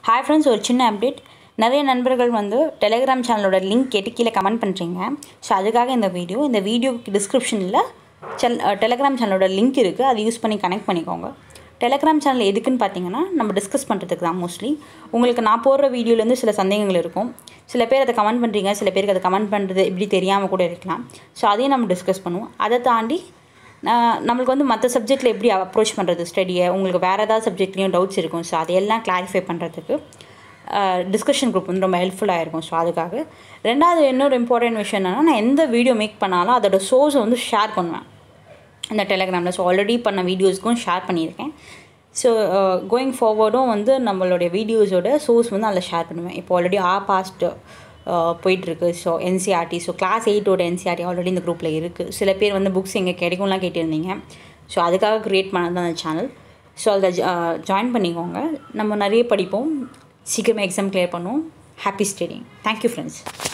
hi friends ஒரு சின்ன update நிறைய நண்பர்கள் வந்து டெலிகிராம் சேனலோட லிங்க் கேட்டு கீழே கமெண்ட் பண்ணுறீங்க ஸோ அதுக்காக இந்த வீடியோ இந்த வீடியோக்கு டிஸ்கிரிப்ஷனில் செல் டெலிகிராம் சேனலோட லிங்க் இருக்குது அதை யூஸ் பண்ணி கனெக்ட் பண்ணிக்கோங்க டெலிகிராம் சேனல் எதுக்குன்னு பார்த்தீங்கன்னா நம்ம டிஸ்கஸ் பண்ணுறதுக்கு தான் மோஸ்ட்லி உங்களுக்கு நான் போடுற வீடியோலேருந்து சில சந்தேகங்கள் இருக்கும் சில பேர் அதை கமெண்ட் பண்ணுறீங்க சில பேருக்கு அதை கமெண்ட் பண்ணுறது இப்படி தெரியாமல் கூட இருக்கலாம் ஸோ அதையும் நம்ம டிஸ்கஸ் பண்ணுவோம் அதை தாண்டி நான் நம்மளுக்கு வந்து மற்ற சப்ஜெக்ட்டில் எப்படி அப்ரோச் பண்ணுறது ஸ்டடியை உங்களுக்கு வேறு ஏதாவது சப்ஜெக்ட்லேயும் டவுட்ஸ் இருக்கும் ஸோ அதையெல்லாம் கிளாரிஃபை பண்ணுறதுக்கு டிஸ்கஷன் குரூப் வந்து ரொம்ப ஹெல்ப்ஃபுல்லாக இருக்கும் ஸோ அதுக்காக ரெண்டாவது இன்னொரு இம்பார்ட்டன்ட் விஷயம் என்னென்னா நான் எந்த வீடியோ மேக் பண்ணாலும் அதோட சோர்ஸை வந்து ஷேர் பண்ணுவேன் இந்த டெலகிராமில் ஸோ ஆல்ரெடி பண்ண வீடியோஸ்க்கும் ஷேர் பண்ணியிருக்கேன் ஸோ கோயிங் ஃபார்வர்டும் வந்து நம்மளுடைய வீடியோஸோட சோர்ஸ் வந்து அதில் ஷேர் பண்ணுவேன் இப்போ ஆல்ரெடி ஆ பாஸ்ட் போயிட்டுருக்கு ஸோ என்சிஆர்டி ஸோ கிளாஸ் எயிட்டோட என்சிஆர்டி ஆல்ரெடி இந்த குரூப்பில் இருக்குது சில பேர் வந்து புக்ஸ் எங்கே கிடைக்கும்லாம் கேட்டிருந்தீங்க ஸோ அதுக்காக க்ரியேட் பண்ணது தான் அந்த சேனல் ஸோ அதில் ஜாயின் பண்ணிக்கோங்க நம்ம நிறைய படிப்போம் சீக்கிரமாக எக்ஸாம் கிளியர் பண்ணுவோம் ஹாப்பி ஸ்டடிங் தேங்க்யூ ஃப்ரெண்ட்ஸ்